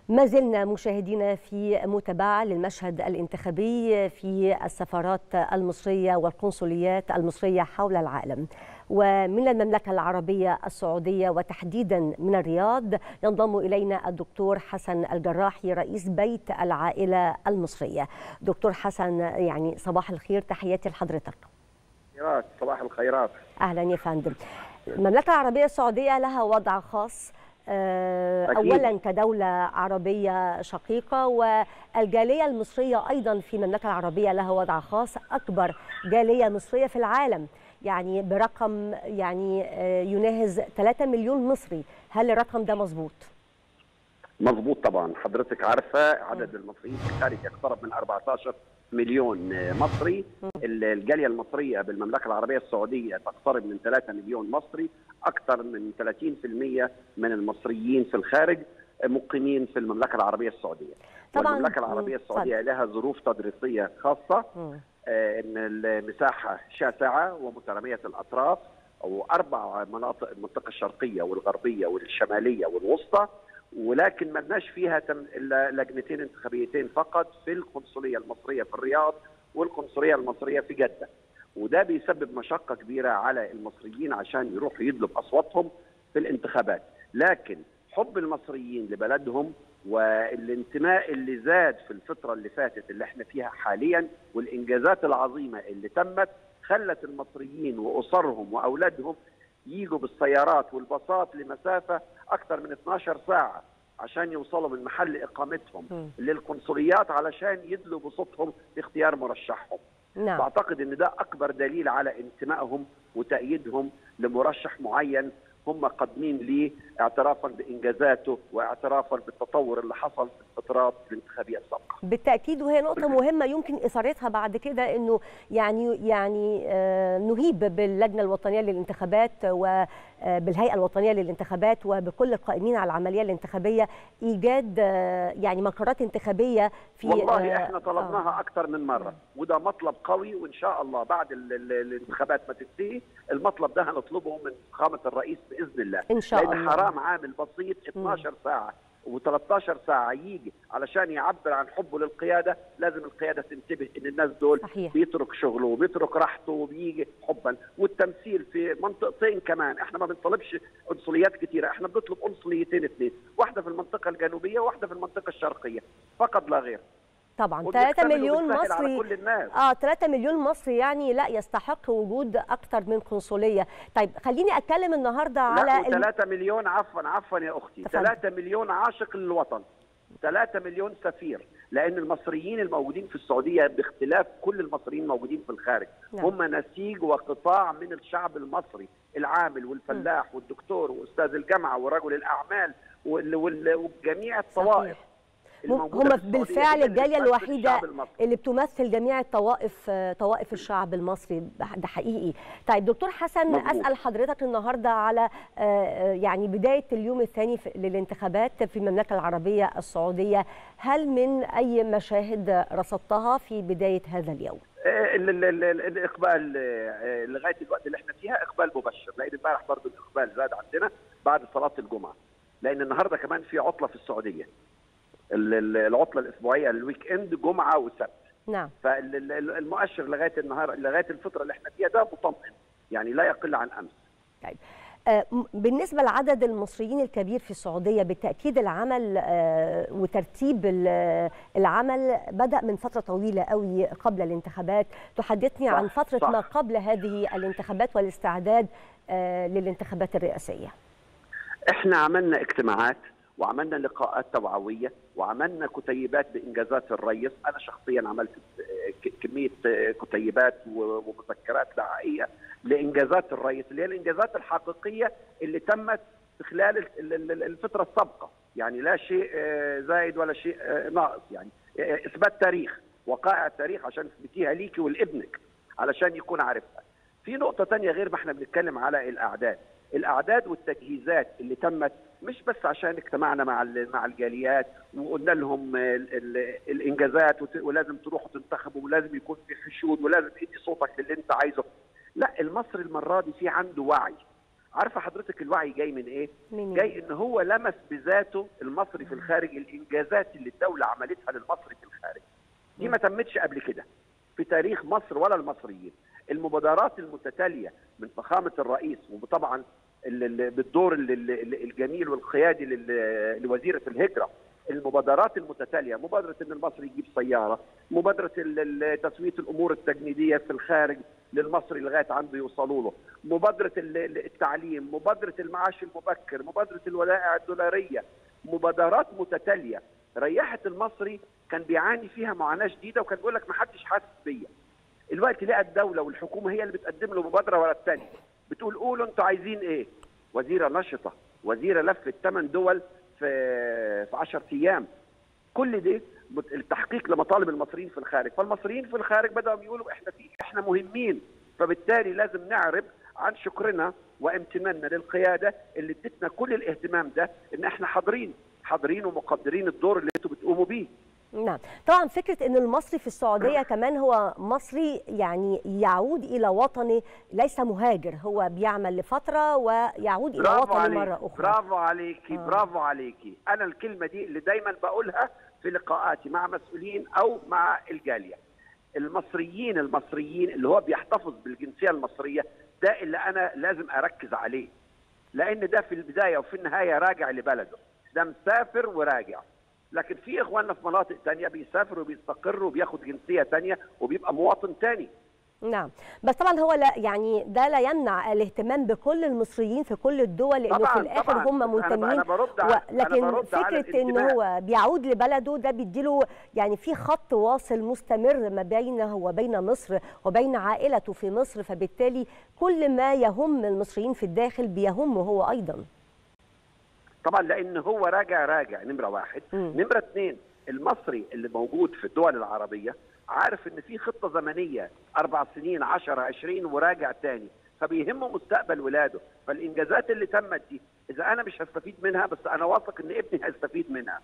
ما زلنا مشاهدينا في متابعة للمشهد الانتخابي في السفارات المصرية والقنصليات المصرية حول العالم ومن المملكة العربية السعودية وتحديدا من الرياض ينضم إلينا الدكتور حسن الجراحي رئيس بيت العائلة المصرية دكتور حسن يعني صباح الخير تحياتي لحضرتك صباح الخيرات أهلا يا فندم المملكة العربية السعودية لها وضع خاص اولا كدوله عربيه شقيقه والجاليه المصريه ايضا في المملكه العربيه لها وضع خاص اكبر جاليه مصريه في العالم يعني برقم يعني يناهز 3 مليون مصري هل الرقم ده مظبوط مظبوط طبعا حضرتك عارفه عدد المصريين في الخارج يقترب من 14 مليون مصري الجاليه المصريه بالمملكه العربيه السعوديه تقترب من 3 مليون مصري اكثر من 30% من المصريين في الخارج مقيمين في المملكه العربيه السعوديه طبعا المملكه العربيه السعوديه لها ظروف تدريسيه خاصه آه ان المساحه شاسعه ومتراميه الاطراف واربع مناطق المنطقه الشرقيه والغربيه والشماليه والوسطى ولكن ما لناش فيها تم الا لجنتين انتخابيتين فقط في القنصليه المصريه في الرياض والقنصليه المصريه في جده وده بيسبب مشقه كبيره على المصريين عشان يروحوا يدلوا باصواتهم في الانتخابات لكن حب المصريين لبلدهم والانتماء اللي زاد في الفتره اللي فاتت اللي احنا فيها حاليا والانجازات العظيمه اللي تمت خلت المصريين واسرهم واولادهم يجوا بالسيارات والباصات لمسافه اكثر من 12 ساعه عشان يوصلوا من محل اقامتهم م. للقنصليات علشان يدلوا بصوتهم باختيار مرشحهم. نعم. بعتقد ان ده اكبر دليل على انتمائهم وتأييدهم لمرشح معين هم قادمين ليه اعترافا بانجازاته واعترافا بالتطور اللي حصل في الفترات الانتخابيه السابقه. بالتاكيد وهي نقطه مهمه يمكن اثارتها بعد كده انه يعني يعني آه نهيب باللجنه الوطنيه للانتخابات وبالهيئه الوطنيه للانتخابات وبكل القائمين على العمليه الانتخابيه ايجاد آه يعني مقرات انتخابيه في والله احنا طلبناها آه اكثر من مره وده مطلب قوي وان شاء الله بعد ال ال الانتخابات ما تنتهي المطلب ده هنطلبه من فخامه الرئيس باذن الله ان شاء لان الله حرام عامل بسيط 12 ساعه و13 ساعه يجي علشان يعبر عن حبه للقياده لازم القياده تنتبه ان الناس دول صحيح. بيترك شغله وبيترك راحته وبيجي حبا والتمثيل في منطقتين كمان احنا ما بنطلبش قنصليات كثيره احنا بنطلب قنصليتين اثنين واحده في المنطقه الجنوبيه وواحده في المنطقه الشرقيه فقط لا غير طبعا 3 مليون مصري كل الناس. اه 3 مليون مصري يعني لا يستحق وجود اكثر من قنصليه طيب خليني اتكلم النهارده على لا 3 مليون عفوا عفوا يا اختي 3 مليون عاشق للوطن 3 مليون سفير لان المصريين الموجودين في السعوديه باختلاف كل المصريين الموجودين في الخارج نعم. هم نسيج وقطاع من الشعب المصري العامل والفلاح والدكتور واستاذ الجامعه ورجل الاعمال وجميع الطوائف صحيح. هم بالفعل الجاليه الوحيده اللي بتمثل جميع الطوائف طوائف الشعب المصري ده حقيقي طيب دكتور حسن مبروك. اسال حضرتك النهارده على يعني بدايه اليوم الثاني للانتخابات في المملكه العربيه السعوديه هل من اي مشاهد رصدتها في بدايه هذا اليوم الاقبال لغايه الوقت اللي احنا فيها اقبال مبشر لان امبارح برضه الاقبال زاد عندنا بعد صلاه الجمعه لان النهارده كمان في عطله في السعوديه العطله الاسبوعيه الويك اند جمعه وسبت نعم فالمؤشر لغايه النهار لغايه الفتره اللي احنا فيها ده مطمئن يعني لا يقل عن امس طيب بالنسبة لعدد المصريين الكبير في السعودية بالتأكيد العمل وترتيب العمل بدأ من فترة طويلة قوي قبل الانتخابات تحدثني صح عن فترة صح ما قبل هذه الانتخابات والاستعداد للانتخابات الرئاسية احنا عملنا اجتماعات وعملنا لقاءات توعويه وعملنا كتيبات بانجازات الرئيس انا شخصيا عملت كميه كتيبات ومذكرات دعائيه لانجازات الرئيس اللي هي الانجازات الحقيقيه اللي تمت في خلال الفتره السابقه يعني لا شيء زايد ولا شيء ناقص يعني اثبات تاريخ وقائع التاريخ عشان تثبتيها ليكي ولابنك علشان يكون عارفها في نقطه ثانيه غير ما احنا بنتكلم على الاعداد الاعداد والتجهيزات اللي تمت مش بس عشان اجتمعنا مع مع الجاليات وقلنا لهم ال ال الانجازات ولازم تروحوا تنتخبوا ولازم يكون في حشود ولازم تدي صوتك للي انت عايزه لا المصري المره دي في عنده وعي عارفه حضرتك الوعي جاي من ايه منين؟ جاي ان هو لمس بذاته المصري في الخارج الانجازات اللي الدوله عملتها للمصري في الخارج دي ما تمتش قبل كده في تاريخ مصر ولا المصريين المبادرات المتتاليه من فخامه الرئيس وطبعا ال- ال- بالدور ال- ال- الجميل والقيادي لل- لوزيره الهجره المبادرات المتتاليه مبادره ان المصري يجيب سياره مبادره ال- ال- تسويه الامور التجنيديه في الخارج للمصري لغايه عنده يوصلوا له مبادره ال- ال- التعليم مبادره المعاش المبكر مبادره الودائع الدولاريه مبادرات متتاليه ريحت المصري كان بيعاني فيها معاناه شديده وكان بيقول لك ما حدش حاسس بيا الوقت لقى الدوله والحكومه هي اللي بتقدم له مبادره ورا الثانيه بتقول قولوا انتوا عايزين ايه وزيره نشطه وزيره لفت ثمان دول في في 10 ايام كل ده مت- التحقيق لمطالب المصريين في الخارج فالمصريين في الخارج بداوا يقولوا احنا في احنا مهمين فبالتالي لازم نعرب عن شكرنا وامتناننا للقياده اللي ادتنا كل الاهتمام ده ان احنا حاضرين حاضرين ومقدرين الدور اللي انتوا بتقوموا بيه نعم طبعا فكرة أن المصري في السعودية كمان هو مصري يعني يعود إلى وطنه ليس مهاجر هو بيعمل لفترة ويعود إلى برافو وطنه عليك مرة أخرى برافو عليكي آه. برافو عليكي انا الكلمه دي اللي دايما بقولها في لقاءاتي مع مسؤولين او مع الجاليه المصريين المصريين اللي هو بيحتفظ بالجنسيه المصريه ده اللي انا لازم اركز عليه لان ده في البدايه وفي النهايه راجع لبلده ده مسافر وراجع لكن في اخواننا في مناطق تانية بيسافر وبيستقر وبياخد جنسيه تانية وبيبقى مواطن تاني نعم بس طبعا هو لا يعني ده لا يمنع الاهتمام بكل المصريين في كل الدول لأنه طبعاً، في الآخر طبعاً. هم أنا- منتمين أنا برد على- أنا لكن برد على فكرة إن الانتماء. هو بيعود لبلده ده بيديله يعني في خط واصل مستمر ما بينه وبين مصر وبين عائلته في مصر فبالتالي كل ما يهم المصريين في الداخل بيهمه هو أيضا طبعا لان هو راجع راجع نمره واحد مم. نمره اثنين المصري اللي موجود في الدول العربيه عارف ان في خطه زمنيه اربع سنين 10 20 وراجع تاني فبيهمه مستقبل ولاده فالانجازات اللي تمت دي اذا انا مش هستفيد منها بس انا واثق ان ابني هيستفيد منها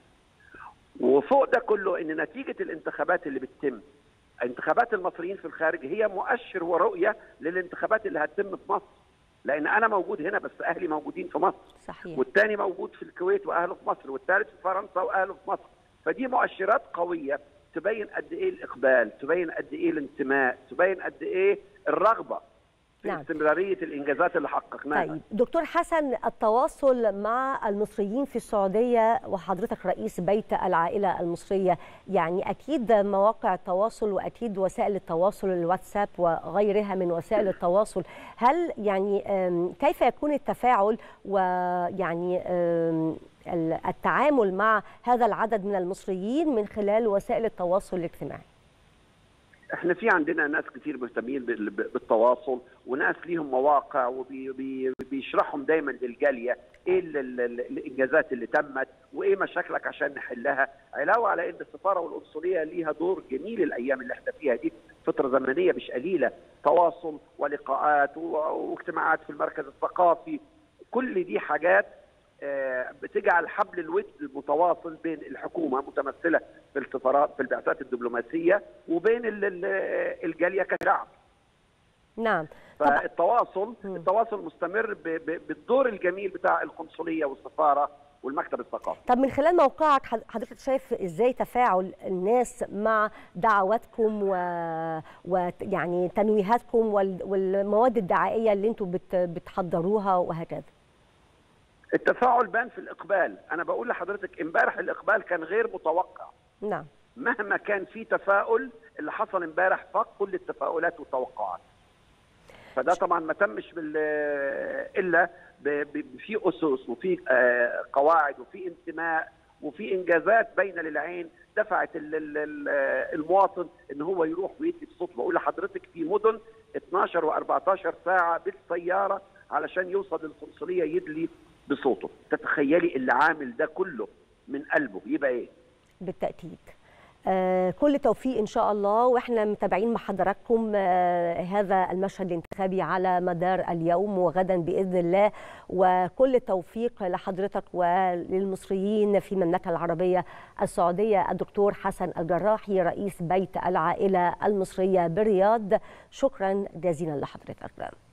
وفوق ده كله ان نتيجه الانتخابات اللي بتتم انتخابات المصريين في الخارج هي مؤشر ورؤيه للانتخابات اللي هتتم في مصر لان انا موجود هنا بس اهلي موجودين في مصر صحيح والتاني موجود في الكويت واهله في مصر والثالث في فرنسا واهله في مصر فدي مؤشرات قويه تبين قد ايه الاقبال تبين قد ايه الانتماء تبين قد ايه الرغبه في نعم. استمراريه الانجازات اللي حققناها طيب دكتور حسن التواصل مع المصريين في السعودية وحضرتك رئيس بيت العائلة المصرية يعني أكيد مواقع التواصل وأكيد وسائل التواصل الواتساب وغيرها من وسائل التواصل هل يعني آم، كيف يكون التفاعل ويعني آم، ال- التعامل مع هذا العدد من المصريين من خلال وسائل التواصل الاجتماعي احنا في عندنا ناس كتير مهتمين بال- بالتواصل وناس ليهم مواقع وبيشرحهم دايما للجاليه ايه ال- ال- ال- الانجازات اللي تمت وايه مشاكلك عشان نحلها علاوه على ان السفاره والقنصليه ليها دور جميل الايام اللي احنا فيها دي فتره زمنيه مش قليله تواصل ولقاءات و- واجتماعات في المركز الثقافي كل دي حاجات آه، بتجعل حبل الود المتواصل بين الحكومه متمثله في السفارات في البعثات الدبلوماسيه وبين ال- ال- الجاليه كشعب نعم طبعا فالتواصل مم. التواصل مستمر ب- ب- بالدور الجميل بتاع القنصليه والسفاره والمكتب الثقافي طب من خلال موقعك حض- حضرتك شايف ازاي تفاعل الناس مع دعواتكم و... ويعني تنويهاتكم وال... والمواد الدعائيه اللي انتم بت... بتحضروها وهكذا التفاعل بان في الاقبال انا بقول لحضرتك امبارح الاقبال كان غير متوقع نعم مهما كان في تفاؤل اللي حصل امبارح فاق كل التفاؤلات والتوقعات فده طبعا ما تمش بال الا ب- ب- في اسس وفي آه، قواعد وفي انتماء وفي انجازات باينه للعين دفعت ال- ال- ال- آه، المواطن ان هو يروح ويدي بصوت بقول لحضرتك في مدن 12 و14 ساعه بالسياره علشان يوصل للقنصليه يدلي بصوته تتخيلي اللي عامل ده كله من قلبه يبقى ايه بالتاكيد آه كل توفيق ان شاء الله واحنا متابعين مع حضراتكم آه هذا المشهد الانتخابي على مدار اليوم وغدا باذن الله وكل التوفيق لحضرتك وللمصريين في المملكه العربيه السعوديه الدكتور حسن الجراحي رئيس بيت العائله المصريه بالرياض شكرا جزيلا لحضرتك